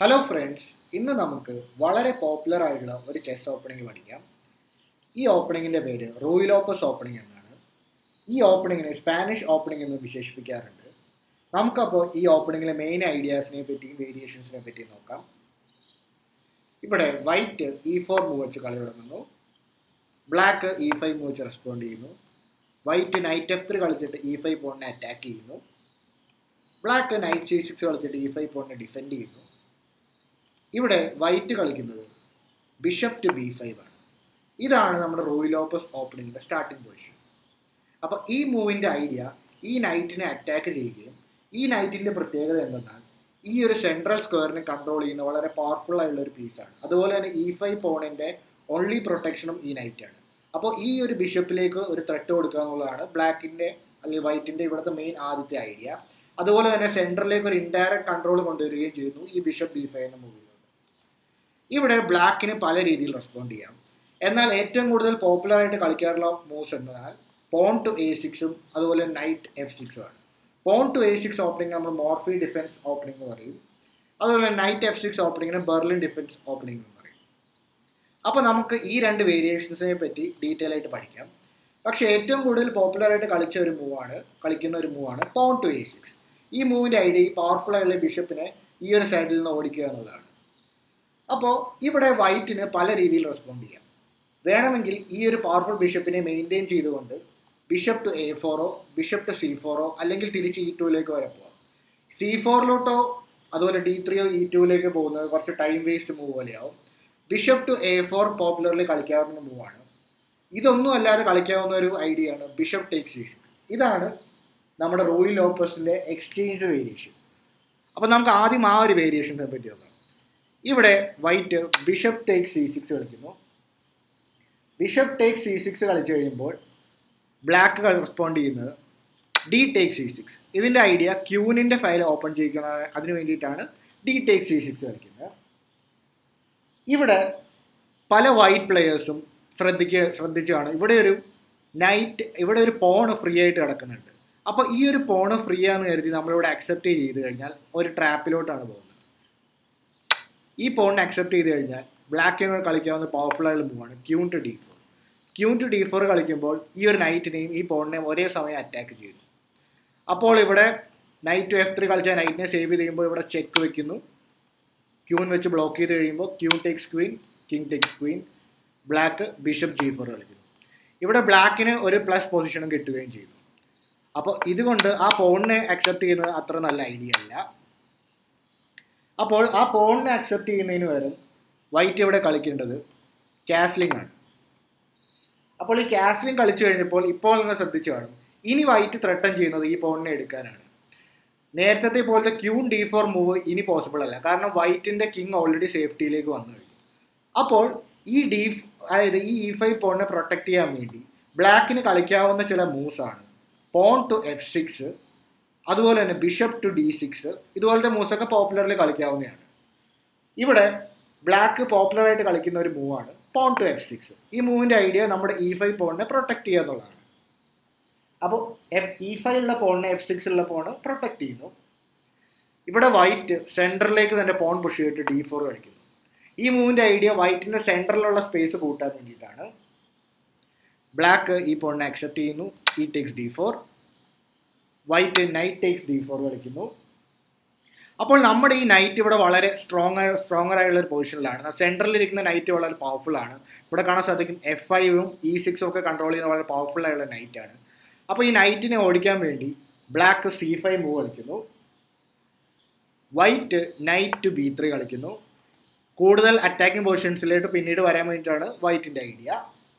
hello friends ഇന്ന് നമുക്ക് വളരെ പോപ്പുലർ ആയിട്ടുള്ള ഒരു ചെസ് ഓപ്പണിംഗ് പഠിക്കാം ഈ ഓപ്പണിങ്ങിൻ്റെ പേര് റോയിലോപ്പസ് ഓപ്പണിംഗ് എന്നാണ് ഈ ഓപ്പണിങ്ങിനെ സ്പാനിഷ് ഓപ്പണിംഗ് എന്ന് വിശേഷിപ്പിക്കാറുണ്ട് നമുക്കപ്പോൾ ഈ ഓപ്പണിങ്ങിലെ മെയിൻ ഐഡിയാസിനെ പറ്റിയും വേരിയേഷൻസിനെ പറ്റിയും നോക്കാം ഇവിടെ വൈറ്റ് ഇ ഫോർ മൂവ് വെച്ച് കളി തുടങ്ങുന്നു ബ്ലാക്ക് ഇ ഫൈവ് മൂവ് വെച്ച് റെസ്പോണ്ട് ചെയ്യുന്നു വൈറ്റ് നൈറ്റ് എഫ് ത്രീ കളിച്ചിട്ട് ഇ ഫൈവ് പോണിനെ അറ്റാക്ക് ചെയ്യുന്നു ബ്ലാക്ക് നൈറ്റ് സി സിക്സ് കളിച്ചിട്ട് ഇ ഫൈവ് പോണിനെ ഡിഫെൻഡ് ചെയ്യുന്നു ഇവിടെ വൈറ്റ് കളിക്കുന്നത് ബിഷപ്പ് ടു ബി ഫൈവ് ആണ് ഇതാണ് നമ്മുടെ റോയിലോപ്പസ് ഓപ്പണിങ്ങിൻ്റെ സ്റ്റാർട്ടിംഗ് പൊസിഷൻ അപ്പോൾ ഈ മൂവിൻ്റെ ഐഡിയ ഈ നൈറ്റിനെ അറ്റാക്ക് ചെയ്യുകയും ഈ നൈറ്റിൻ്റെ പ്രത്യേകത എന്തെന്നാൽ ഈ ഒരു സെൻട്രൽ സ്ക്വയറിനെ കൺട്രോൾ ചെയ്യുന്ന വളരെ പവർഫുൾ ആയിട്ടുള്ള ഒരു പീസാണ് അതുപോലെ തന്നെ ഇ ഫൈവ് പോണിൻ്റെ ഓൺലി പ്രൊട്ടക്ഷനും ഈ നൈറ്റാണ് അപ്പോൾ ഈ ഒരു ബിഷപ്പിലേക്ക് ഒരു ത്രെട്ട് കൊടുക്കുക എന്നുള്ളതാണ് ബ്ലാക്കിൻ്റെ അല്ലെങ്കിൽ വൈറ്റിൻ്റെ ഇവിടുത്തെ മെയിൻ ആദ്യത്തെ ഐഡിയ അതുപോലെ തന്നെ സെൻട്രലിലേക്ക് ഒരു ഇൻഡയറക്റ്റ് കൺട്രോൾ കൊണ്ടുവരികയും ചെയ്യുന്നു ഈ ബിഷപ്പ് ബി ഫൈവ് എന്ന മൂവിയിലൂടെ ഇവിടെ ബ്ലാക്കിന് പല രീതിയിൽ റെസ്പോണ്ട് ചെയ്യാം എന്നാൽ ഏറ്റവും കൂടുതൽ പോപ്പുലർ ആയിട്ട് കളിക്കാറുള്ള മൂവ്സ് എന്നാൽ പോൺ ടു എ സിക്സും അതുപോലെ നൈറ്റ് എഫ് സിക്സും ആണ് pawn to A six opening നമ്മൾ മോർഫി ഡിഫൻസ് ഓപ്പണിംഗ് എന്ന് പറയും അതുപോലെ നൈറ്റ് എഫ് സിക്സ് ഓപ്പണിങ്ങിന് ബെർലിൻ ഡിഫൻസ് ഓപ്പണിംഗ് എന്ന് പറയും അപ്പോൾ നമുക്ക് ഈ രണ്ട് വേരിയേഷൻസിനെ പറ്റി ഡീറ്റെയിൽ ആയിട്ട് പഠിക്കാം പക്ഷേ ഏറ്റവും കൂടുതൽ പോപ്പുലർ ആയിട്ട് കളിച്ച ഒരു മൂവാണ് കളിക്കുന്ന ഒരു മൂവാണ് പോൺ ടു എ സിക്സ് ഈ മൂവിൻ്റെ ഐഡിയ പവർഫുൾ ആയിട്ടുള്ള ബിഷപ്പിനെ ഈ ഒരു സൈഡിൽ നിന്ന് ഓടിക്കുക എന്നുള്ളതാണ് അപ്പോൾ ഇവിടെ വൈറ്റിന് പല രീതിയിൽ റെസ്പോണ്ട് ചെയ്യാം വേണമെങ്കിൽ ഈ ഒരു പവർഫുൾ ബിഷപ്പിനെ മെയിൻറ്റെയിൻ ചെയ്തുകൊണ്ട് ബിഷപ്പ് ടു എ ഫോറോ ബിഷപ്പ് ടു സി ഫോറോ അല്ലെങ്കിൽ തിരിച്ച് ഇ ടുവിലേക്ക് വരെ പോകാം സി ഫോറിലോട്ടോ അതുപോലെ ഡി ത്രീയോ ഇ ടുവിലേക്ക് പോകുന്നത് കുറച്ച് ടൈം വേസ്റ്റ് മൂവ് പോലെയാവും bishop to A four popularly കളിക്കാവുന്ന മൂവാണ് ഇതൊന്നും അല്ലാതെ കളിക്കാവുന്ന ഒരു ഐഡിയ ആണ് ബിഷപ്പ് ടേക്ക് സി ഇതാണ് നമ്മുടെ റോയി ലോപ്പസിൻ്റെ എക്സ്ചേഞ്ച് വേരിയേഷൻ അപ്പോൾ നമുക്ക് ആദ്യം ആ ഒരു വേരിയേഷനെ പറ്റി നോക്കാം ഇവിടെ white bishop take C six കളിക്കുന്നു ബിഷപ്പ് ടേക്ക് സി സിക്സ് കളിച്ചു കഴിയുമ്പോൾ ബ്ലാക്ക് റെസ്പോണ്ട് ചെയ്യുന്നത് ഡി ടേക്ക് സി സിക്സ് ഇതിൻ്റെ ഐഡിയ ക്യൂനിൻ്റെ ഫയൽ ഓപ്പൺ ചെയ്യിക്കുന്ന അതിന് വേണ്ടിയിട്ടാണ് ഡി ടേക്ക് സി സിക്സ് കളിക്കുന്നത് ഇവിടെ പല വൈറ്റ് പ്ലെയേഴ്സും ശ്രദ്ധിക്കുക ശ്രദ്ധിച്ചാണ് ഇവിടെ ഒരു നൈറ്റ് ഇവിടെ ഒരു പോണ് ഫ്രീ ആയിട്ട് കിടക്കുന്നുണ്ട് അപ്പോൾ ഈ ഒരു പോണ് ഫ്രീ ആണെന്ന് കരുതി നമ്മളിവിടെ അക്സെപ്റ്റ് ചെയ്ത് കഴിഞ്ഞാൽ ഒരു ട്രാപ്പിലോട്ടാണ് പോകുന്നത് ഈ പോണിനെ അക്സെപ്റ്റ് ചെയ്ത് കഴിഞ്ഞാൽ ബ്ലാക്കിന് കളിക്കാവുന്ന പവർഫുൾ ആയിട്ടുള്ള മൂവാണ് queen to D four queen to D four കളിക്കുമ്പോൾ ഈ ഒരു നൈറ്റിനെയും ഈ പോണിനെയും ഒരേ സമയം അറ്റാക്ക് ചെയ്യുന്നു അപ്പോൾ ഇവിടെ നൈറ്റ് ടു എഫ് ത്രീ കളിച്ചാൽ നൈറ്റിനെ സേവ് ചെയ്ത് കഴിയുമ്പോൾ ഇവിടെ ചെക്ക് വെക്കുന്നു ക്യൂൻ വെച്ച് ബ്ലോക്ക് ചെയ്ത് കഴിയുമ്പോൾ queen takes queen king takes queen black bishop G four കളിക്കുന്നു ഇവിടെ ബ്ലാക്കിന് ഒരു പ്ലസ് പൊസിഷനും കിട്ടുകയും ചെയ്യുന്നു അപ്പോൾ ഇതുകൊണ്ട് ആ പോണിനെ അക്സെപ്റ്റ് ചെയ്യുന്നത് അത്ര നല്ല ഐഡിയ അല്ല അപ്പോൾ ആ പോണിനെ അക്സെപ്റ്റ് ചെയ്യുന്നതിന് പകരം വൈറ്റ് ഇവിടെ കളിക്കേണ്ടത് കാസ്ലിംഗ് ആണ് അപ്പോൾ ഈ കാസ്ലിംഗ് കളിച്ചു കഴിഞ്ഞപ്പോൾ ഇപ്പോൾ നിങ്ങൾ ശ്രദ്ധിച്ചു കാണും ഇനി വൈറ്റ് ത്രട്ടൺ ചെയ്യുന്നത് ഈ പോണിനെ എടുക്കാനാണ് നേരത്തെ പോലത്തെ ക്യൂൺ ഡി ഫോർ മൂവ് ഇനി പോസിബിൾ അല്ല കാരണം വൈറ്റിൻ്റെ കിങ് ഓൾറെഡി സേഫ്റ്റിയിലേക്ക് വന്നു കഴിഞ്ഞു അപ്പോൾ ഈ ഡി അതായത് ഈ ഇ ഫൈവ് പോണിനെ പ്രൊട്ടക്ട് ചെയ്യാൻ വേണ്ടി ബ്ലാക്കിന് കളിക്കാവുന്ന ചില മൂവ്സ് ആണ് പോൺ ടു എഫ് സിക്സ് അതുപോലെ തന്നെ ബിഷപ്പ് ടു ഡി സിക്സ് ഇതുപോലത്തെ മൂവ്സൊക്കെ പോപ്പുലർലി കളിക്കാവുന്നതാണ് ഇവിടെ ബ്ലാക്ക് പോപ്പുലറായിട്ട് കളിക്കുന്ന ഒരു മൂവാണ് പോൺ ടു എഫ് സിക്സ് ഈ മൂവിൻ്റെ ഐഡിയ നമ്മുടെ ഇ ഫൈവ് പോണിനെ പ്രൊട്ടക്ട് ചെയ്യുക എന്നുള്ളതാണ് അപ്പോൾ എഫ് ഇ ഫൈവ് ഉള്ള പോണിനെ എഫ് സിക്സ് ഉള്ള പോണ് പ്രൊട്ടക്ട് ചെയ്യുന്നു ഇവിടെ വൈറ്റ് സെൻറ്ററിലേക്ക് തന്നെ പോൺ പുഷ് ചെയ്തിട്ട് ഡി ഫോർ കളിക്കുന്നു ഈ മൂവിൻ്റെ ഐഡിയ വൈറ്റിൻ്റെ സെൻറ്ററിലുള്ള സ്പേസ് കൂട്ടാൻ വേണ്ടിയിട്ടാണ് ബ്ലാക്ക് ഈ പോണിനെ അക്സെപ്റ്റ് ചെയ്യുന്നു E takes D four white knight takes D four കളിക്കുന്നു അപ്പോൾ നമ്മുടെ ഈ നൈറ്റ് ഇവിടെ വളരെ സ്ട്രോങ് സ്ട്രോങ്ങർ ആയുള്ള ഒരു പൊസിഷനിലാണ് സെൻട്രലിൽ ഇരിക്കുന്ന നൈറ്റ് വളരെ പവർഫുൾ ആണ് ഇവിടെ കാണാൻ സാധിക്കും എഫ് ഫൈവും ഇ സിക്സും ഒക്കെ കൺട്രോൾ ചെയ്യുന്ന വളരെ പവർഫുൾ ആയുള്ള നൈറ്റ് ആണ് അപ്പോൾ ഈ നൈറ്റിനെ ഓടിക്കാൻ വേണ്ടി ബ്ലാക്ക് സി ഫൈവ് മൂവ് കളിക്കുന്നു white knight to B three കളിക്കുന്നു കൂടുതൽ അറ്റാക്കിംഗ് പൊസിഷൻസിലേക്ക് പിന്നീട് വരാൻ വേണ്ടിയിട്ടാണ് വൈറ്റിൻ്റെ ഐഡിയ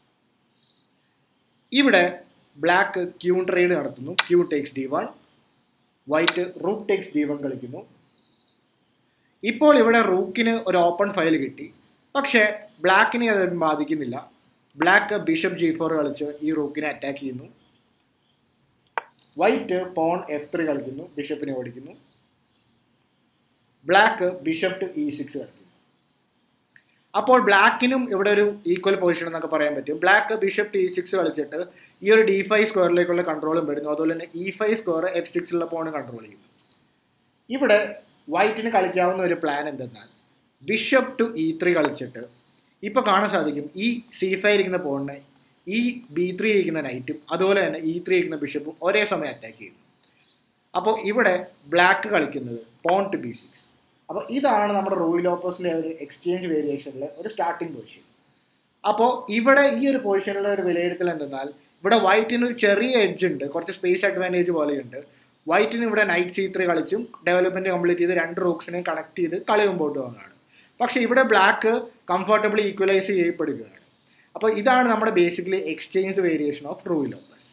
ഇവിടെ ബ്ലാക്ക് ക്യൂൺ ട്രേഡ് നടത്തുന്നു Q takes D one white rook takes D one കളിക്കുന്നു ഇപ്പോൾ ഇവിടെ റൂക്കിന് ഒരു ഓപ്പൺ ഫയൽ കിട്ടി പക്ഷേ ബ്ലാക്കിനെ അത് ബാധിക്കുന്നില്ല ബ്ലാക്ക് ബിഷപ്പ് ജി ഫോർ കളിച്ച് ഈ റൂക്കിനെ അറ്റാക്ക് ചെയ്യുന്നു വൈറ്റ് പോൺ എഫ് ത്രീ കളിക്കുന്നു ബിഷപ്പിനെ ഓടിക്കുന്നു black bishop to E six കളിക്കുന്നു അപ്പോൾ ബ്ലാക്കിനും ഇവിടെ ഒരു ഈക്വൽ പൊസിഷൻ എന്നൊക്കെ പറയാൻ പറ്റും ബ്ലാക്ക് ബിഷപ്പ് ടി സിക്സ് കളിച്ചിട്ട് ഈ ഒരു ഡി ഫൈവ് സ്ക്വയറിലേക്കുള്ള കൺട്രോളും വരുന്നു അതുപോലെ തന്നെ ഇ ഫൈവ് സ്ക്വയർ എഫ് സിക്സിലുള്ള പോണ് കൺട്രോൾ ചെയ്യുന്നു ഇവിടെ വൈറ്റിന് കളിക്കാവുന്ന ഒരു പ്ലാൻ എന്തെന്നാൽ ബിഷപ്പ് ടു ഇ ത്രീ കളിച്ചിട്ട് ഇപ്പോൾ കാണാൻ സാധിക്കും ഈ സി ഫൈവ് ഇരിക്കുന്ന പോണിനെ ഈ ബി ത്രീ ഇരിക്കുന്ന നൈറ്റും അതുപോലെ തന്നെ ഇ ത്രീ ഇരിക്കുന്ന ബിഷപ്പും ഒരേ സമയം അറ്റാക്ക് ചെയ്യുന്നു അപ്പോൾ ഇവിടെ ബ്ലാക്ക് കളിക്കുന്നത് പോൺ ടു ബി സിക്സ് അപ്പോൾ ഇതാണ് നമ്മുടെ റോയിൽ ഓപ്പോസിലെ ഒരു എക്സ്ചേഞ്ച് വേരിയേഷനിലെ ഒരു സ്റ്റാർട്ടിംഗ് പൊസിഷൻ അപ്പോൾ ഇവിടെ ഈ ഒരു പൊസിഷനിലെ ഒരു വിലയിരുത്തൽ എന്തെന്നാൽ ഇവിടെ വൈറ്റിന് ഒരു ചെറിയ എഡ്ജ് ഉണ്ട് കുറച്ച് സ്പേസ് അഡ്വാൻറ്റേജ് പോലെയുണ്ട് വൈറ്റിന് ഇവിടെ നൈറ്റ് സി ത്രീ കളിച്ചും ഡെവലപ്മെന്റ് കംപ്ലീറ്റ് ചെയ്ത് രണ്ട് റൂക്സിനെ കണക്ട് ചെയ്ത് കളി മുമ്പോട്ട് പോകുന്നതാണ് പക്ഷെ ഇവിടെ ബ്ലാക്ക് കംഫർട്ടബിളി ഈക്വലൈസ് ചെയ്യപ്പെടുകയാണ് അപ്പോൾ ഇതാണ് നമ്മുടെ basically exchange variation of Ruy Lopez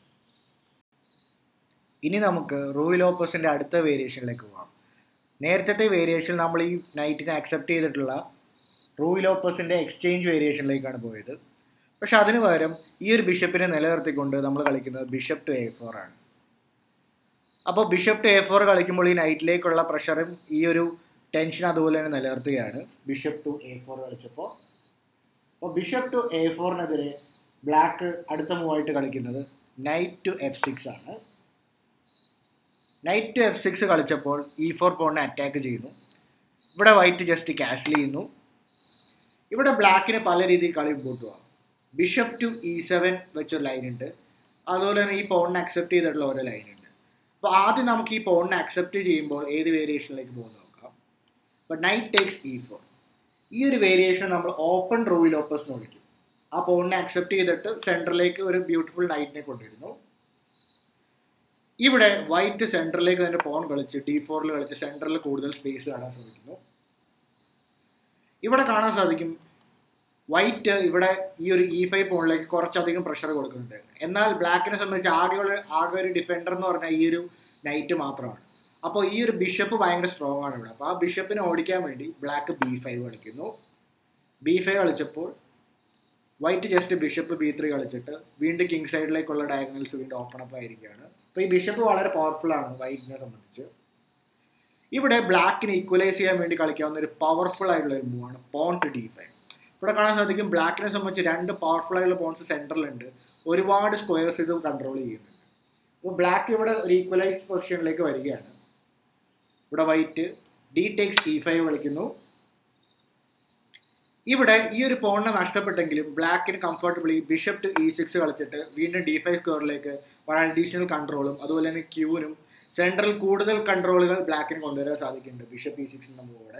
ഇനി നമുക്ക് റൂയി ലോപ്പസിൻ്റെ അടുത്ത വേരിയേഷനിലേക്ക് പോകാം നേരത്തെ വേരിയേഷൻ നമ്മൾ ഈ നൈറ്റിനെ അക്സെപ്റ്റ് ചെയ്തിട്ടുള്ള റൂയി ലോപ്പസിൻ്റെ എക്സ്ചേഞ്ച് വേരിയേഷനിലേക്കാണ് പോയത് പക്ഷെ അതിന് പകരം ഈ ഒരു ബിഷപ്പിനെ നിലനിർത്തിക്കൊണ്ട് നമ്മൾ കളിക്കുന്നത് ബിഷപ്പ് ടു എ ഫോർ ആണ് അപ്പോൾ ബിഷപ്പ് ടു എ ഫോർ കളിക്കുമ്പോൾ ഈ നൈറ്റിലേക്കുള്ള പ്രഷറും ഈ ഒരു ടെൻഷൻ അതുപോലെ തന്നെ നിലനിർത്തുകയാണ് ബിഷപ്പ് ടു എ ഫോർ കളിച്ചപ്പോൾ അപ്പോൾ ബിഷപ്പ് ടു എ ഫോറിനെതിരെ ബ്ലാക്ക് അടുത്ത മൂവായിട്ട് കളിക്കുന്നത് നൈറ്റ് ടു എഫ് സിക്സ് ആണ് നൈറ്റ് ടു എഫ് സിക്സ് കളിച്ചപ്പോൾ ഇ ഫോർ പോണിനെ അറ്റാക്ക് ചെയ്യുന്നു ഇവിടെ വൈറ്റ് ജസ്റ്റ് ക്യാൻസൽ ചെയ്യുന്നു ഇവിടെ ബ്ലാക്കിന് പല രീതിയിൽ കളി മുമ്പോട്ട് പോകാം ബിഷപ്പ് ടു ഇ സെവൻ വെച്ചൊരു ലൈൻ ഉണ്ട് അതുപോലെ തന്നെ ഈ പോണിനെ അക്സെപ്റ്റ് ചെയ്തിട്ടുള്ള ഓരോ ലൈൻ ഉണ്ട് അപ്പോൾ ആദ്യം നമുക്ക് ഈ പോണിനെ അക്സെപ്റ്റ് ചെയ്യുമ്പോൾ ഏത് വേരിയേഷനിലേക്ക് പോകുന്നു നോക്കാം അപ്പോൾ നൈറ്റ് ടേക്സ് ഇ ഫോർ ഈ ഒരു വേരിയേഷൻ നമ്മൾ ഓപ്പൺ റൂയിൽ ഓപ്പസ് എന്ന് വിളിക്കും ആ പോണിനെ അക്സെപ്റ്റ് ചെയ്തിട്ട് സെൻറ്ററിലേക്ക് ഒരു ബ്യൂട്ടിഫുൾ നൈറ്റിനെ കൊണ്ടുവരുന്നു ഇവിടെ വൈറ്റ് സെൻറ്ററിലേക്ക് തന്നെ പോൺ കളിച്ച് ഡി ഫോറിൽ കളിച്ച് സെൻറ്ററിൽ കൂടുതൽ സ്പേസ് കാണാൻ ശ്രമിക്കുന്നു ഇവിടെ കാണാൻ സാധിക്കും വൈറ്റ് ഇവിടെ ഈ ഒരു ഇ ഫൈവ് പോണിലേക്ക് കുറച്ചധികം പ്രഷർ കൊടുക്കുന്നുണ്ട് എന്നാൽ ബ്ലാക്കിനെ സംബന്ധിച്ച് ആകെയുള്ള ആകെ ഒരു ഡിഫൻഡർ എന്ന് പറഞ്ഞാൽ ഈ ഒരു നൈറ്റ് മാത്രമാണ് അപ്പോൾ ഈ ഒരു ബിഷപ്പ് ഭയങ്കര സ്ട്രോങ് ആണ് ഇവിടെ അപ്പോൾ ആ ബിഷപ്പിനെ ഓടിക്കാൻ വേണ്ടി ബ്ലാക്ക് ബി ഫൈവ് കളിക്കുന്നു ബി ഫൈവ് കളിച്ചപ്പോൾ white just bishop B three കളിച്ചിട്ട് വീണ്ടും കിങ് സൈഡിലേക്കുള്ള ഡയഗണൽസ് വീണ്ടും ഓപ്പൺ അപ്പ് ആയിരിക്കുകയാണ് അപ്പോൾ ഈ ബിഷപ്പ് വളരെ പവർഫുൾ ആണ് വൈറ്റിനെ സംബന്ധിച്ച് ഇവിടെ ബ്ലാക്കിനെ ഈക്വലൈസ് ചെയ്യാൻ വേണ്ടി കളിക്കാവുന്ന ഒരു പവർഫുൾ ആയിട്ടുള്ള ഒരു മൂവാണ് പോൺ ടു ഡി ഫൈവ് ഇവിടെ കാണാൻ സാധിക്കും ബ്ലാക്കിനെ സംബന്ധിച്ച് രണ്ട് പവർഫുൾ ആയിട്ടുള്ള പോൺസ് സെൻറ്ററിലുണ്ട് ഒരുപാട് സ്ക്വയർസ് ഇത് കൺട്രോൾ ചെയ്യുന്നുണ്ട് അപ്പോൾ ബ്ലാക്ക് ഇവിടെ ഒരു ഈക്വലൈസ്ഡ് പൊസിഷനിലേക്ക് വരികയാണ് ഇവിടെ white D takes E five കളിക്കുന്നു ഇവിടെ ഈ ഒരു പോണിനെ നഷ്ടപ്പെട്ടെങ്കിലും ബ്ലാക്കിന് comfortably bishop to E six കളിച്ചിട്ട് വീണ്ടും ഡി ഫൈവ് സ്ക്വയറിലേക്ക് വളരെ അഡീഷണൽ കൺട്രോളും അതുപോലെ തന്നെ ക്യൂവിനും സെൻട്രൽ കൂടുതൽ കൺട്രോളുകൾ ബ്ലാക്കിന് കൊണ്ടുവരാൻ സാധിക്കുന്നുണ്ട് ബിഷപ്പ് ഇ സിക്സ് നമ്മുടെ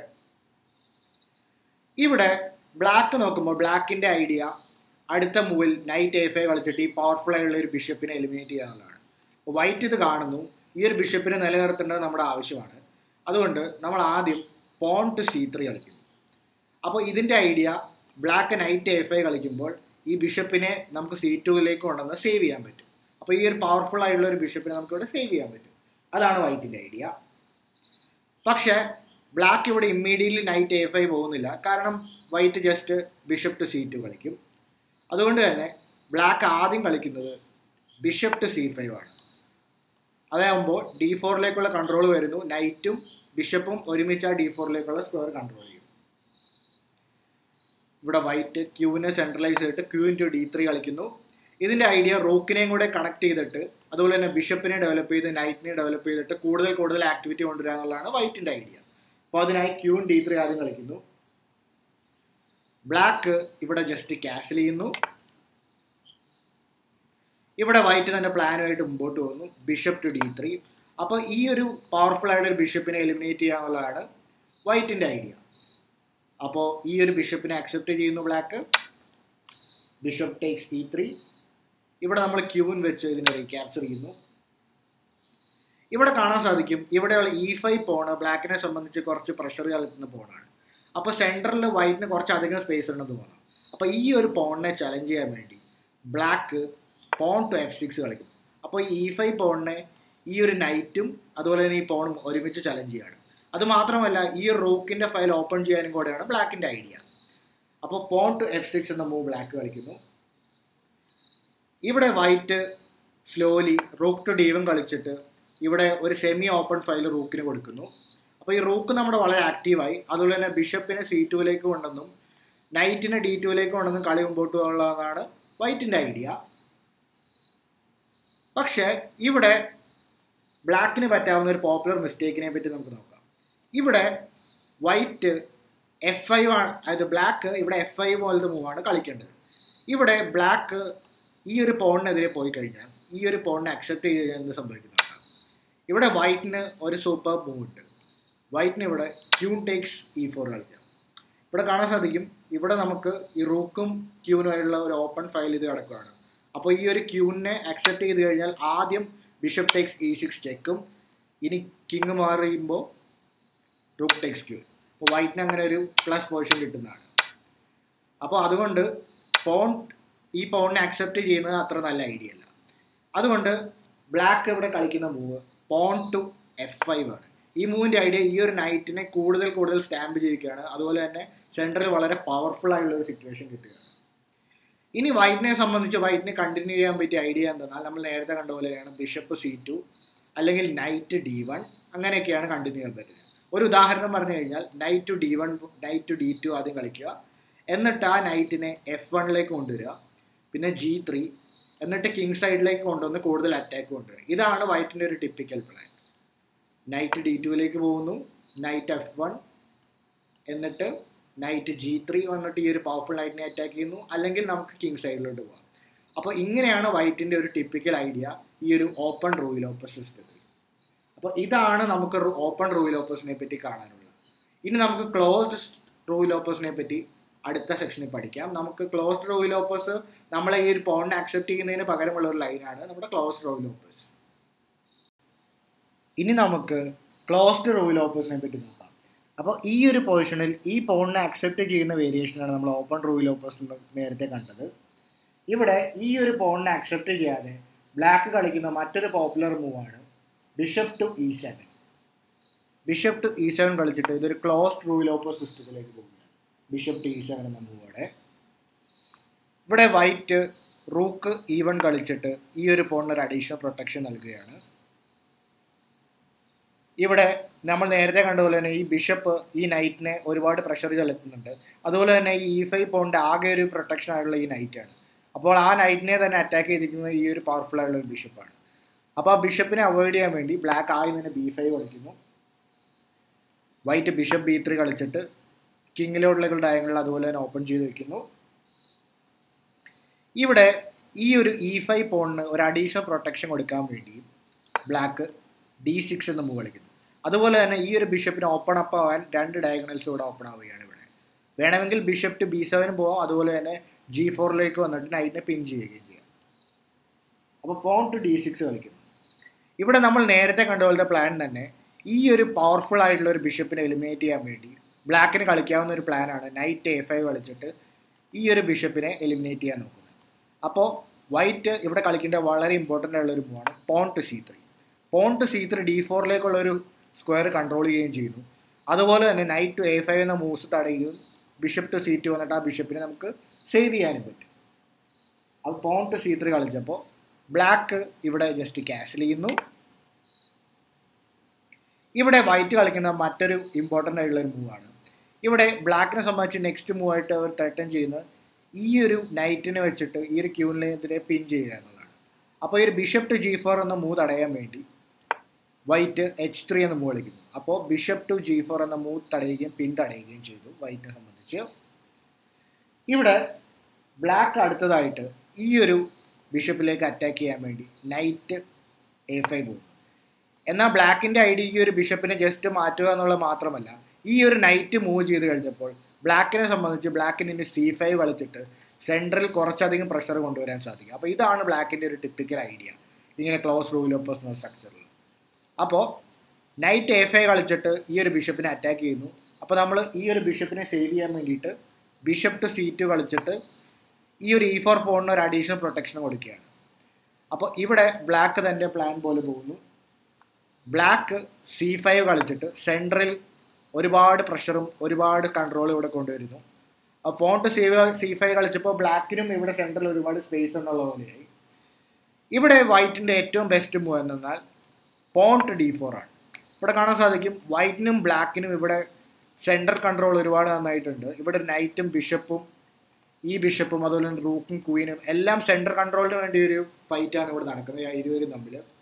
ഇവിടെ ബ്ലാക്ക് നോക്കുമ്പോൾ ബ്ലാക്കിന്റെ ഐഡിയ അടുത്ത മൂവിൽ നൈറ്റ് എ ഫൈവ് കളിച്ചിട്ട് ഈ പവർഫുൾ ആയിട്ടുള്ള ഒരു ബിഷപ്പിനെ എലിമിനേറ്റ് ചെയ്യാനുള്ളതാണ് വൈറ്റ് ഇത് കാണുന്നു ഈ ഒരു ബിഷപ്പിനെ നിലനിർത്തേണ്ടത് നമ്മുടെ ആവശ്യമാണ് അതുകൊണ്ട് നമ്മൾ ആദ്യം പോൺ ടു സി ത്രീ കളിക്കുന്നു അപ്പോൾ ഇതിൻ്റെ idea black knight A five കളിക്കുമ്പോൾ ഈ ബിഷപ്പിനെ നമുക്ക് സി ടുവിലേക്ക് കൊണ്ടുവന്ന് സേവ് ചെയ്യാൻ പറ്റും അപ്പോൾ ഈ ഒരു പവർഫുൾ ആയിട്ടുള്ള ഒരു ബിഷപ്പിനെ നമുക്ക് ഇവിടെ സേവ് ചെയ്യാൻ പറ്റും അതാണ് വൈറ്റിൻ്റെ ഐഡിയ പക്ഷേ ബ്ലാക്ക് ഇവിടെ ഇമ്മീഡിയറ്റ്ലി നൈറ്റ് എ ഫൈവ് പോകുന്നില്ല കാരണം white just bishop to C two കളിക്കും അതുകൊണ്ട് തന്നെ ബ്ലാക്ക് ആദ്യം കളിക്കുന്നത് ബിഷപ്പ് ടു സി ഫൈവ് ആണ് അതാകുമ്പോൾ ഡി ഫോറിലേക്കുള്ള കൺട്രോൾ വരുന്നു നൈറ്റും ബിഷപ്പും ഒരുമിച്ച് ആ ഡി ഫോറിലേക്കുള്ള സ്ക്വയർ കൺട്രോൾ ചെയ്യും ഇവിടെ വൈറ്റ് ക്യൂവിനെ സെൻട്രലൈസ് ചെയ്തിട്ട് ക്യൂ ഇൻറ്റു ഡി ത്രീ കളിക്കുന്നു ഇതിൻ്റെ ഐഡിയ റോക്കിനെയും കൂടെ കണക്ട് ചെയ്തിട്ട് അതുപോലെ തന്നെ ബിഷപ്പിനെ ഡെവലപ്പ് ചെയ്ത് നൈറ്റിനെ ഡെവലപ്പ് ചെയ്തിട്ട് കൂടുതൽ കൂടുതൽ ആക്ടിവിറ്റി കൊണ്ടുവരിക എന്നുള്ളതാണ് വൈറ്റിൻ്റെ ഐഡിയ അപ്പോൾ അതിനായി ക്യൂൻ ഡി ത്രീ ആദ്യം കളിക്കുന്നു ബ്ലാക്ക് ഇവിടെ ജസ്റ്റ് ക്യാൻസൽ ചെയ്യുന്നു ഇവിടെ വൈറ്റ് തന്നെ പ്ലാനുമായിട്ട് മുമ്പോട്ട് പോകുന്നു ബിഷപ്പ് ടു ഡി ത്രീ അപ്പോൾ ഈ ഒരു പവർഫുൾ ആയിട്ട് ഒരു ബിഷപ്പിനെ എലിമിനേറ്റ് ചെയ്യുക എന്നുള്ളതാണ് വൈറ്റിൻ്റെ ഐഡിയ അപ്പോൾ ഈ ഒരു ബിഷപ്പിനെ അക്സെപ്റ്റ് ചെയ്യുന്നു black bishop takes E three ഇവിടെ നമ്മൾ ക്യൂവിൻ വെച്ച് ഇതിനെ റീക്യാപ്ചർ ചെയ്യുന്നു ഇവിടെ കാണാൻ സാധിക്കും ഇവിടെയുള്ള ഇ ഫൈവ് പോണ് ബ്ലാക്കിനെ സംബന്ധിച്ച് കുറച്ച് പ്രഷർ കളിക്കുന്ന പോണാണ് അപ്പോൾ സെൻറ്ററിൽ വൈറ്റിന് കുറച്ച് അധികം സ്പേസ് ഉണ്ടെന്ന് തോന്നാം അപ്പോൾ ഈ ഒരു പോണിനെ ചലഞ്ച് ചെയ്യാൻ വേണ്ടി black pawn to F six കളിക്കും അപ്പോൾ ഈ ഇ ഫൈവ് പോണിനെ ഈ ഒരു നൈറ്റും അതുപോലെ തന്നെ ഈ പോണും ഒരുമിച്ച് ചലഞ്ച് ചെയ്യാണ് അത് മാത്രമല്ല ഈ റൂക്കിൻ്റെ ഫയൽ ഓപ്പൺ ചെയ്യാനും കൂടെയാണ് ബ്ലാക്കിൻ്റെ ഐഡിയ അപ്പോൾ പോൺ ടു എഫ് സിക്സ് എന്ന മൂവ് ബ്ലാക്ക് കളിക്കുന്നു ഇവിടെ വൈറ്റ് സ്ലോലി റൂക്ക് ടു ഡീവും കളിച്ചിട്ട് ഇവിടെ ഒരു സെമി ഓപ്പൺ ഫയൽ റൂക്കിന് കൊടുക്കുന്നു അപ്പോൾ ഈ റൂക്ക് നമ്മുടെ വളരെ ആക്റ്റീവായി അതുപോലെ തന്നെ ബിഷപ്പിനെ സി ടുവിലേക്ക് കൊണ്ടെന്നും നൈറ്റിനെ ഡി ടുവിലേക്ക് കൊണ്ടെന്നും കളി മുമ്പോട്ട് പോകാനുള്ളതാണ് വൈറ്റിൻ്റെ ഐഡിയ പക്ഷേ ഇവിടെ ബ്ലാക്കിന് പറ്റാവുന്ന ഒരു പോപ്പുലർ മിസ്റ്റേക്കിനെ പറ്റി നമുക്ക് നോക്കാം ഇവിടെ വൈറ്റ് എഫ് ഐവ് ആണ് അതായത് ബ്ലാക്ക് ഇവിടെ എഫ് ഐ പോലത്തെ മൂവാണ് കളിക്കേണ്ടത് ഇവിടെ ബ്ലാക്ക് ഈ ഒരു പോണിനെതിരെ പോയി കഴിഞ്ഞാൽ ഈ ഒരു പോണിനെ അക്സെപ്റ്റ് ചെയ്ത് കഴിഞ്ഞാൽ എന്ത് സംഭവിക്കുന്നുണ്ട് ഇവിടെ വൈറ്റിന് ഒരു സൂപ്പർ മൂവ് ഉണ്ട് വൈറ്റിന് ഇവിടെ ക്യൂൺ ടേക്സ് ഇ ഫോർ കളിക്കാം ഇവിടെ കാണാൻ സാധിക്കും ഇവിടെ നമുക്ക് ഈ റൂക്കും ക്യൂനുമായുള്ള ഒരു ഓപ്പൺ ഫയൽ ഇത് കിടക്കുകയാണ് അപ്പോൾ ഈ ഒരു ക്യൂവിനെ അക്സെപ്റ്റ് ചെയ്ത് കഴിഞ്ഞാൽ ആദ്യം ബിഷപ്പ് ടേക്സ് ഇ സിക്സ് ചെക്കും ഇനി കിങ് മാറിയുമ്പോൾ റൂക്ക് ടേക്സ് ക്യൂ അപ്പോൾ വൈറ്റിന് അങ്ങനെ ഒരു പ്ലസ് പൊസിഷൻ കിട്ടുന്നതാണ് അപ്പോൾ അതുകൊണ്ട് പോൺ ഈ പോണിനെ അക്സെപ്റ്റ് ചെയ്യുന്നത് അത്ര നല്ല ഐഡിയ അല്ല അതുകൊണ്ട് ബ്ലാക്ക് ഇവിടെ കളിക്കുന്ന move pawn to F five ആണ് ഈ മൂവിൻ്റെ ഐഡിയ ഈ ഒരു നൈറ്റിനെ കൂടുതൽ കൂടുതൽ സ്റ്റാമ്പ് ചെയ്യിക്കുകയാണ് അതുപോലെ തന്നെ സെൻറ്ററിൽ വളരെ പവർഫുൾ ആയിട്ടുള്ള ഒരു സിറ്റുവേഷൻ കിട്ടുകയാണ് ഇനി വൈറ്റിനെ സംബന്ധിച്ച് വൈറ്റിനെ കണ്ടിന്യൂ ചെയ്യാൻ പറ്റിയ ഐഡിയ എന്തെന്നാൽ നമ്മൾ നേരത്തെ കണ്ട പോലെയാണ് ബിഷപ്പ് സി ടു അല്ലെങ്കിൽ നൈറ്റ് ഡി വൺ അങ്ങനെയൊക്കെയാണ് കണ്ടിന്യൂ ചെയ്യാൻ പറ്റുന്നത് ഒരു ഉദാഹരണം പറഞ്ഞു കഴിഞ്ഞാൽ knight to D one knight to D two ആദ്യം കളിക്കുക എന്നിട്ട് ആ നൈറ്റിനെ എഫ് വണ്ണിലേക്ക് കൊണ്ടുവരിക പിന്നെ ജി ത്രീ എന്നിട്ട് കിങ് സൈഡിലേക്ക് കൊണ്ടുവന്ന് കൂടുതൽ അറ്റാക്ക് കൊണ്ടുവരിക ഇതാണ് വൈറ്റിൻ്റെ ഒരു ടിപ്പിക്കൽ പ്ലാൻ നൈറ്റ് ഡി ടുവിലേക്ക് പോകുന്നു നൈറ്റ് എഫ് വൺ എന്നിട്ട് നൈറ്റ് ജി ത്രീ വന്നിട്ട് ഈ ഒരു പവർഫുൾ നൈറ്റിനെ അറ്റാക്ക് ചെയ്യുന്നു അല്ലെങ്കിൽ നമുക്ക് കിങ് സൈഡിലോട്ട് പോകാം അപ്പോൾ ഇങ്ങനെയാണ് വൈറ്റിൻ്റെ ഒരു ടിപ്പിക്കൽ ഐഡിയ ഈ ഒരു ഓപ്പൺ റൂയിലോപ്പസ് സിസ്റ്റത്തിൽ അപ്പോൾ ഇതാണ് നമുക്ക് ഓപ്പൺ റൂയിലോപ്പസിനെ പറ്റി കാണാനുള്ളത് ഇനി നമുക്ക് ക്ലോസ്ഡ് റൂയിലോപ്പസിനെ പറ്റി അടുത്ത സെക്ഷനിൽ പഠിക്കാം നമുക്ക് ക്ലോസ്ഡ് റൂയിലോപ്പസ് നമ്മളെ ഈ ഒരു പോണിനെ അക്സെപ്റ്റ് ചെയ്യുന്നതിന് പകരമുള്ള ഒരു ലൈനാണ് നമ്മുടെ ക്ലോസ്ഡ് റൂയിലോപ്പസ് ഇനി നമുക്ക് ക്ലോസ്ഡ് റൂയിലോപ്പസിനെ പറ്റി നോക്കാം അപ്പോൾ ഈ ഒരു പൊസിഷനിൽ ഈ പോണിനെ അക്സെപ്റ്റ് ചെയ്യുന്ന വേരിയേഷനാണ് നമ്മൾ ഓപ്പൺ റൂയിലോപ്പസ് നേരത്തെ കണ്ടത് ഇവിടെ ഈ ഒരു പോണിനെ അക്സെപ്റ്റ് ചെയ്യാതെ ബ്ലാക്ക് കളിക്കുന്ന മറ്റൊരു പോപ്പുലർ മൂവാണ് bishop to E seven bishop to E seven കളിച്ചിട്ട് ഇതൊരു ക്ലോസ്ഡ് റൂയിലോപ്പസ് സിസ്റ്റത്തിലേക്ക് പോകുകയാണ് ബിഷപ്പ് ടു ഇ സെവൻ എന്ന മൂവോടെ ഇവിടെ വൈറ്റ് റൂക്ക് ഈവൺ കളിച്ചിട്ട് ഈ ഒരു പോണിന് ഒരു അഡീഷണൽ പ്രൊട്ടക്ഷൻ നൽകുകയാണ് ഇവിടെ നമ്മൾ നേരത്തെ കണ്ടതുപോലെ തന്നെ ഈ ബിഷപ്പ് ഈ നൈറ്റിനെ ഒരുപാട് പ്രഷർ ചെലുത്തുന്നുണ്ട് അതുപോലെ തന്നെ ഈ ഇ ഫൈവ് പോണിൻ്റെ ആകെ ഒരു പ്രൊട്ടക്ഷൻ ആയിട്ടുള്ള ഈ നൈറ്റാണ് അപ്പോൾ ആ നൈറ്റിനെ തന്നെ അറ്റാക്ക് ചെയ്തിരിക്കുന്നത് ഈ ഒരു പവർഫുൾ ആയിട്ടുള്ള ഒരു ബിഷപ്പാണ് അപ്പോൾ ആ ബിഷപ്പിനെ അവോയ്ഡ് ചെയ്യാൻ വേണ്ടി ബ്ലാക്ക് ആയി തന്നെ ബി ഫൈവ് കളിക്കുന്നു വൈറ്റ് ബിഷപ്പ് ബി ത്രീ കളിച്ചിട്ട് കിങ്ങിലോട്ടുള്ള ഡയങ്ങൾ അതുപോലെ തന്നെ ഓപ്പൺ ചെയ്ത് വെക്കുന്നു ഇവിടെ ഈ ഒരു ഇ ഫൈവ് പോണിന് ഒരു അഡീഷണൽ പ്രൊട്ടക്ഷൻ കൊടുക്കാൻ വേണ്ടി ബ്ലാക്ക് ഡി സിക്സ് എന്ന് മൂവ് കളിക്കുന്നു അതുപോലെ തന്നെ ഈ ഒരു ബിഷപ്പിന് ഓപ്പൺ അപ്പ് ആവാൻ രണ്ട് ഡയഗണൽസ് ഇവിടെ ഓപ്പൺ ആവുകയാണ് ഇവിടെ വേണമെങ്കിൽ ബിഷപ്പ് ടു ബി സെവനും പോവാം അതുപോലെ തന്നെ ജി ഫോറിലേക്ക് വന്നിട്ട് നൈറ്റിനെ പിൻ ചെയ്യുകയും ചെയ്യാം അപ്പോൾ പോൺ ടു ഡി സിക്സ് കളിക്കുന്നു ഇവിടെ നമ്മൾ നേരത്തെ കണ്ട പോലത്തെ പ്ലാൻ തന്നെ ഈ ഒരു പവർഫുൾ ആയിട്ടുള്ള ഒരു ബിഷപ്പിനെ എലിമിനേറ്റ് ചെയ്യാൻ വേണ്ടി ബ്ലാക്കിന് കളിക്കാവുന്ന ഒരു പ്ലാനാണ് നൈറ്റ് എ ഫൈവ് കളിച്ചിട്ട് ഈ ഒരു ബിഷപ്പിനെ എലിമിനേറ്റ് ചെയ്യാൻ നോക്കുന്നത് അപ്പോൾ വൈറ്റ് ഇവിടെ കളിക്കേണ്ട വളരെ ഇമ്പോർട്ടൻ്റ് ആയിട്ടുള്ള ഒരു മൂവാണ് pawn to C three pawn to C three D ഫോറിലേക്കുള്ള ഒരു സ്ക്വയർ കൺട്രോൾ ചെയ്യുകയും ചെയ്യുന്നു അതുപോലെ തന്നെ നൈറ്റ് ടു എ ഫൈവ് എന്ന മൂവ്സ് തടയുകയും ബിഷപ്പ് ടു സി ടു വന്നിട്ട് ആ ബിഷപ്പിനെ നമുക്ക് സേവ് ചെയ്യാനും പറ്റും അപ്പോൾ പോൺ ടു സി ത്രീ കളിച്ചപ്പോൾ ബ്ലാക്ക് ഇവിടെ ജസ്റ്റ് ക്യാൻസൽ ചെയ്യുന്നു ഇവിടെ വൈറ്റ് കളിക്കുന്ന മറ്റൊരു ഇമ്പോർട്ടൻ്റ് ആയിട്ടുള്ള ഒരു മൂവാണ് ഇവിടെ ബ്ലാക്കിനെ സംബന്ധിച്ച് നെക്സ്റ്റ് മൂവായിട്ട് അവർ ത്രട്ടൻ ചെയ്യുന്നത് ഈ ഒരു നൈറ്റിനെ വെച്ചിട്ട് ഈ ഒരു ക്യൂണിനെതിരെ പിൻ ചെയ്യുക എന്നുള്ളതാണ് അപ്പോൾ ഈ ഒരു ബിഷപ്പ് ടു ജി ഫോർ എന്ന മൂവ് തടയാൻ വേണ്ടി വൈറ്റ് എച്ച് ത്രീ എന്ന മൂവ് കളിക്കുന്നു അപ്പോൾ ബിഷപ്പ് ടു ജി ഫോർ എന്ന മൂവ് തടയുകയും പിൻ തടയുകയും ചെയ്തു വൈറ്റിനെ സംബന്ധിച്ച് ഇവിടെ ബ്ലാക്ക് അടുത്തതായിട്ട് ഈ ഒരു ബിഷപ്പിലേക്ക് അറ്റാക്ക് ചെയ്യാൻ വേണ്ടി നൈറ്റ് എ ഫൈവ് പോകുന്നു എന്നാൽ ബ്ലാക്കിൻ്റെ ഐഡിയ ഈ ഒരു ബിഷപ്പിനെ ജസ്റ്റ് മാറ്റുക എന്നുള്ളത് മാത്രമല്ല ഈ ഒരു നൈറ്റ് മൂവ് ചെയ്ത് കഴിഞ്ഞപ്പോൾ ബ്ലാക്കിനെ സംബന്ധിച്ച് ബ്ലാക്കിന് ഇനി സി ഫൈവ് കളിച്ചിട്ട് സെൻട്രൽ കുറച്ചധികം പ്രഷർ കൊണ്ടുവരാൻ സാധിക്കും അപ്പോൾ ഇതാണ് ബ്ലാക്കിൻ്റെ ഒരു ടിപ്പിക്കൽ ഐഡിയ ഇങ്ങനെ ക്ലോസ് റൂലോപ്പസ് എന്ന സ്ട്രക്ചറിൽ അപ്പോൾ നൈറ്റ് എ ഫൈവ് കളിച്ചിട്ട് ഈ ഒരു ബിഷപ്പിനെ അറ്റാക്ക് ചെയ്യുന്നു അപ്പോൾ നമ്മൾ ഈ ഒരു ബിഷപ്പിനെ സേവ് ചെയ്യാൻ വേണ്ടിയിട്ട് ബിഷപ്പ് ടു സി ടു കളിച്ചിട്ട് ഈ ഒരു ഇ ഫോർ പോണിന് ഒരു അഡീഷണൽ പ്രൊട്ടക്ഷൻ കൊടുക്കുകയാണ് അപ്പോൾ ഇവിടെ ബ്ലാക്ക് തൻ്റെ പ്ലാൻ പോലെ പോകുന്നു ബ്ലാക്ക് സി ഫൈവ് കളിച്ചിട്ട് സെൻട്രൽ ഒരുപാട് പ്രഷറും ഒരുപാട് കൺട്രോളും ഇവിടെ കൊണ്ടുവരുന്നു അപ്പോൾ പോണ്ട് സി സി ഫൈവ് കളിച്ചപ്പോൾ ബ്ലാക്കിനും ഇവിടെ സെൻട്രൽ ഒരുപാട് സ്പേസ് എന്നുള്ള പോലെയായി ഇവിടെ വൈറ്റിൻ്റെ ഏറ്റവും ബെസ്റ്റ് മൂവ് എന്നാൽ പോണ്ട് ഡി ഫോർ ആണ് ഇവിടെ കാണാൻ സാധിക്കും വൈറ്റിനും ബ്ലാക്കിനും ഇവിടെ സെൻട്രൽ കൺട്രോൾ ഒരുപാട് നന്നായിട്ടുണ്ട് ഇവിടെ നൈറ്റും ബിഷപ്പും ഈ ബിഷപ്പും അതുപോലെ തന്നെ റൂക്കും ക്വീനും എല്ലാം സെൻട്രൽ കൺട്രോളിന് വേണ്ടി ഒരു ഫൈറ്റാണ് ഇവിടെ നടക്കുന്നത് ഇരുവരും തമ്മിൽ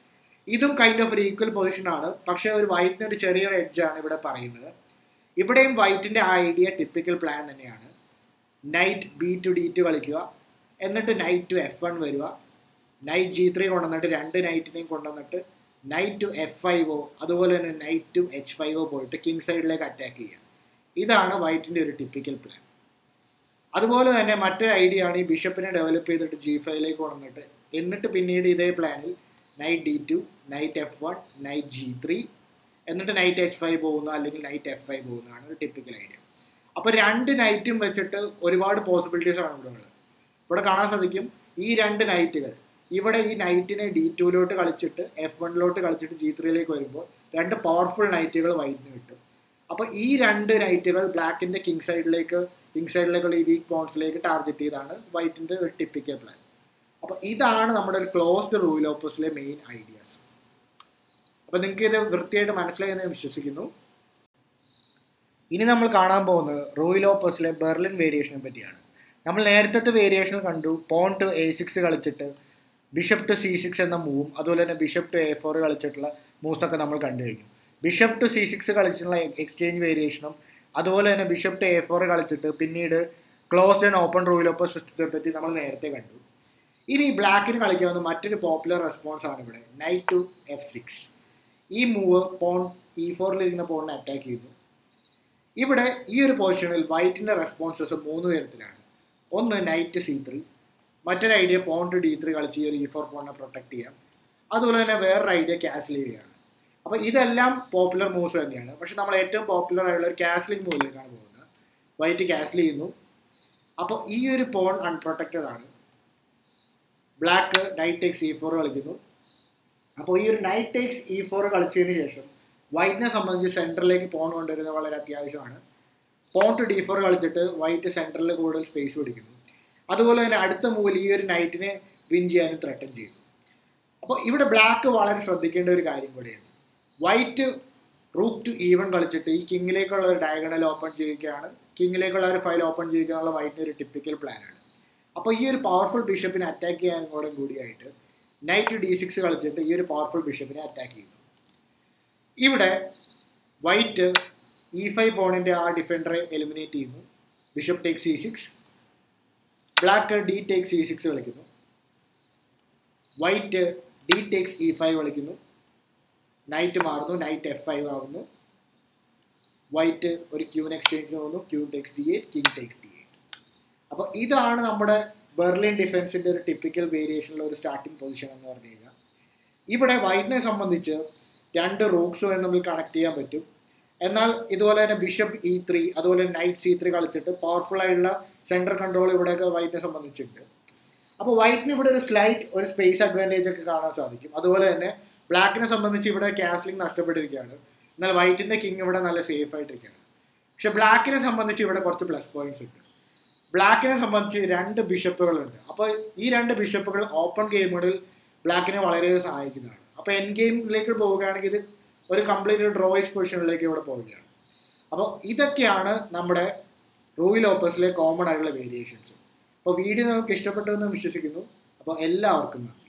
ഇതും കൈൻഡ് ഓഫ് ഒരു ഈക്വൽ പൊസിഷൻ ആണ് പക്ഷേ ഒരു വൈറ്റിന് ഒരു ചെറിയൊരു എഡ്ജാണ് ഇവിടെ പറയുന്നത് ഇവിടെയും വൈറ്റിൻ്റെ ആ ഐഡിയ ടിപ്പിക്കൽ പ്ലാൻ തന്നെയാണ് knight B to D two കളിക്കുക എന്നിട്ട് നൈറ്റ് ടു എഫ് വൺ വരിക നൈറ്റ് ജി ത്രീ കൊണ്ടുവന്നിട്ട് രണ്ട് നൈറ്റിനെയും കൊണ്ടുവന്നിട്ട് നൈറ്റ് ടു എഫ് ഫൈവ് ഒ അതുപോലെ തന്നെ നൈറ്റ് ടു എച്ച് ഫൈവ് ഒ പോയിട്ട് കിങ് സൈഡിലേക്ക് അറ്റാക്ക് ചെയ്യുക ഇതാണ് വൈറ്റിൻ്റെ ഒരു ടിപ്പിക്കൽ പ്ലാൻ അതുപോലെ തന്നെ മറ്റൊരു ഐഡിയ ആണ് ഈ ബിഷപ്പിനെ ഡെവലപ്പ് ചെയ്തിട്ട് ജി ഫൈവിലേക്ക് കൊണ്ടുവന്നിട്ട് എന്നിട്ട് പിന്നീട് ഇതേ പ്ലാനിൽ knight D two knight F one knight G three എന്നിട്ട് നൈറ്റ് എച്ച് ഫൈവ് പോകുന്ന അല്ലെങ്കിൽ നൈറ്റ് എഫ് ഫൈവ് പോകുന്നതാണ് ഒരു ടിപ്പിക്കൽ ഐഡിയ അപ്പോൾ രണ്ട് നൈറ്റും വെച്ചിട്ട് ഒരുപാട് പോസിബിലിറ്റീസ് ആണ് ഇവിടെ ഉള്ളത് ഇവിടെ കാണാൻ സാധിക്കും ഈ രണ്ട് നൈറ്റുകൾ ഇവിടെ ഈ നൈറ്റിനെ ഡി ടുവിലോട്ട് കളിച്ചിട്ട് എഫ് വണ്ണിലോട്ട് കളിച്ചിട്ട് ജി ത്രീയിലേക്ക് വരുമ്പോൾ രണ്ട് പവർഫുൾ നൈറ്റുകൾ വൈറ്റിന് കിട്ടും അപ്പോൾ ഈ രണ്ട് നൈറ്റുകൾ ബ്ലാക്കിൻ്റെ കിങ് സൈഡിലേക്ക് കിങ് സൈഡിലേക്കുള്ള ഈ വീക്ക് പോയിന്റ്സിലേക്ക് ടാർഗറ്റ് ചെയ്താണ് വൈറ്റിൻ്റെ ഒരു ടിപ്പിക്കൽ പ്ലാൻ അപ്പോൾ ഇതാണ് നമ്മുടെ ഒരു ക്ലോസ്ഡ് റൂൾ ഓപ്പോസിലെ മെയിൻ ഐഡിയാസ് അപ്പോൾ നിങ്ങൾക്ക് ഇത് വൃത്തിയായിട്ട് മനസ്സിലായി എന്ന് ഞാൻ വിശ്വസിക്കുന്നു ഇനി നമ്മൾ കാണാൻ പോകുന്നത് റൂയിൽ ഓപ്പോസിലെ ബെർലിൻ വേരിയേഷനെ പറ്റിയാണ് നമ്മൾ നേരത്തെ വേരിയേഷൻ കണ്ടു പോൺ ടു എ സിക്സ് കളിച്ചിട്ട് ബിഷപ്പ് ടു സി സിക്സ് എന്ന മൂവും അതുപോലെ തന്നെ ബിഷപ്പ് ടു എ ഫോർ കളിച്ചിട്ടുള്ള മൂവ്സ് ഒക്കെ നമ്മൾ കണ്ടു കഴിഞ്ഞു ബിഷപ്പ് ടു സി സിക്സ് കളിച്ചിട്ടുള്ള എക്സ്ചേഞ്ച് വേരിയേഷനും അതുപോലെ തന്നെ ബിഷപ്പ് ടു എ ഫോർ കളിച്ചിട്ട് പിന്നീട് closed and open Ruy Lopez സിസ്റ്റത്തെ പറ്റി നമ്മൾ നേരത്തെ കണ്ടു ഇനി ബ്ലാക്കിന് കളിക്കാവുന്ന മറ്റൊരു പോപ്പുലർ റെസ്പോൺസ് ആണ് ഇവിടെ നൈറ്റ് ടു എഫ് സിക്സ് ഈ മൂവ് പോൺ ഇ ഫോറിലിരിക്കുന്ന പോണിനെ അറ്റാക്ക് ചെയ്യുന്നു ഇവിടെ ഈ ഒരു പൊസിഷനിൽ വൈറ്റിൻ്റെ റെസ്പോൺസസ് മൂന്ന് തരത്തിലാണ് ഒന്ന് നൈറ്റ് സി ത്രീ മറ്റൊരു idea pawn to D three കളിച്ച് ഈ ഒരു ഇ ഫോർ പോണിനെ പ്രൊട്ടക്ട് ചെയ്യാം അതുപോലെ തന്നെ വേറൊരു ഐഡിയ ക്യാസ്ലിംഗ് ചെയ്യാണ് അപ്പോൾ ഇതെല്ലാം പോപ്പുലർ മൂവ്സ് തന്നെയാണ് പക്ഷെ നമ്മൾ ഏറ്റവും പോപ്പുലർ ആയിട്ടുള്ള ഒരു ക്യാസ്ലിംഗ് മൂവിലേക്കാണ് പോകുന്നത് വൈറ്റ് ക്യാസ്ൽ ചെയ്യുന്നു അപ്പോൾ ഈ ഒരു പോൺ അൺപ്രൊട്ടക്റ്റഡ് ആണ് black knight takes E four കളിക്കുന്നു അപ്പോൾ ഈ ഒരു നൈറ്റ് ടേക്സ് ഇ ഫോർ കളിച്ചതിന് ശേഷം വൈറ്റിനെ സംബന്ധിച്ച് സെൻറ്ററിലേക്ക് പോൺ കൊണ്ടുവരുന്നത് വളരെ അത്യാവശ്യമാണ് പോൺ ടു ഡി ഫോർ കളിച്ചിട്ട് വൈറ്റ് സെൻറ്ററിൽ കൂടുതൽ സ്പേസ് പിടിക്കുന്നു അതുപോലെ തന്നെ അടുത്ത മൂവിൽ ഈ ഒരു നൈറ്റിനെ വിൻ ചെയ്യാനും ത്രെട്ടൻ ചെയ്യുന്നു അപ്പോൾ ഇവിടെ ബ്ലാക്ക് വളരെ ശ്രദ്ധിക്കേണ്ട ഒരു കാര്യം കൂടിയാണ് വൈറ്റ് റൂക്ക് ടു ഈവൺ കളിച്ചിട്ട് ഈ കിങ്ങിലേക്കുള്ള ഒരു ഡയഗണൽ ഓപ്പൺ ചെയ്യുകയാണ് കിങ്ങിലേക്കുള്ള ഒരു ഫയൽ ഓപ്പൺ ചെയ്യുക വൈറ്റിന് ഒരു ടിപ്പിക്കൽ പ്ലാനാണ് അപ്പോൾ ഈ ഒരു പവർഫുൾ ബിഷപ്പിനെ അറ്റാക്ക് ചെയ്യാൻ കൂടെ കൂടിയായിട്ട് നൈറ്റ് ഡി സിക്സ് കളിച്ചിട്ട് ഈ ഒരു പവർഫുൾ ബിഷപ്പിനെ അറ്റാക്ക് ചെയ്യുന്നു ഇവിടെ വൈറ്റ് ഇ ഫൈവ് പോണിൻ്റെ ആ ഡിഫൻഡറെ എലിമിനേറ്റ് ചെയ്യുന്നു bishop take C six black D take C six കളിക്കുന്നു white D takes E five കളിക്കുന്നു നൈറ്റ് മാറുന്നു നൈറ്റ് എഫ് ഫൈവ് ആവുന്നു വൈറ്റ് ഒരു ക്യൂൻ എക്സ്ചേഞ്ച് പോകുന്നു Q takes D eight king takes D eight അപ്പോൾ ഇതാണ് നമ്മുടെ ബെർലിൻ ഡിഫൻസിൻ്റെ ഒരു ടിപ്പിക്കൽ വേരിയേഷനുള്ള ഒരു സ്റ്റാർട്ടിംഗ് പൊസിഷൻ എന്ന് പറഞ്ഞു കഴിഞ്ഞാൽ ഇവിടെ വൈറ്റിനെ സംബന്ധിച്ച് രണ്ട് റൂക്സ് വരെ നമ്മൾ കണക്ട് ചെയ്യാൻ പറ്റും എന്നാൽ ഇതുപോലെ തന്നെ ബിഷപ്പ് ഇ ത്രീ അതുപോലെ നൈറ്റ് സി ത്രീ കളിച്ചിട്ട് പവർഫുൾ ആയിട്ടുള്ള സെൻട്രൽ കൺട്രോൾ ഇവിടെയൊക്കെ വൈറ്റിനെ സംബന്ധിച്ചുണ്ട് അപ്പോൾ വൈറ്റിന് ഇവിടെ ഒരു സ്ലൈറ്റ് ഒരു സ്പേസ് അഡ്വാൻറ്റേജ് ഒക്കെ കാണാൻ സാധിക്കും അതുപോലെ തന്നെ ബ്ലാക്കിനെ സംബന്ധിച്ച് ഇവിടെ കാസ്ലിംഗ് നഷ്ടപ്പെട്ടിരിക്കുകയാണ് എന്നാൽ വൈറ്റിൻ്റെ കിങ് ഇവിടെ നല്ല സേഫ് ആയിട്ടിരിക്കുകയാണ് പക്ഷെ ബ്ലാക്കിനെ സംബന്ധിച്ച് ഇവിടെ കുറച്ച് പ്ലസ് പോയിന്റ്സ് ഉണ്ട് ബ്ലാക്കിനെ സംബന്ധിച്ച് രണ്ട് ബിഷപ്പുകളുണ്ട് അപ്പോൾ ഈ രണ്ട് ബിഷപ്പുകൾ ഓപ്പൺ ഗെയിമുകളിൽ ബ്ലാക്കിനെ വളരെ സഹായിക്കുന്നതാണ് അപ്പോൾ എൻ ഗെയിമിലേക്ക് പോവുകയാണെങ്കിൽ ഇത് ഒരു കംപ്ലീറ്റ് ഡ്രോയിസ് പൊസിഷനിലേക്ക് ഇവിടെ പോവുകയാണ് അപ്പോൾ ഇതൊക്കെയാണ് നമ്മുടെ റൂയിൽ ഓപ്പസിലെ കോമൺ ആയിട്ടുള്ള വേരിയേഷൻസ് അപ്പോൾ വീഡിയോ നമുക്ക് ഇഷ്ടപ്പെട്ടു എന്ന് വിശ്വസിക്കുന്നു അപ്പോൾ എല്ലാവർക്കും നന്ദി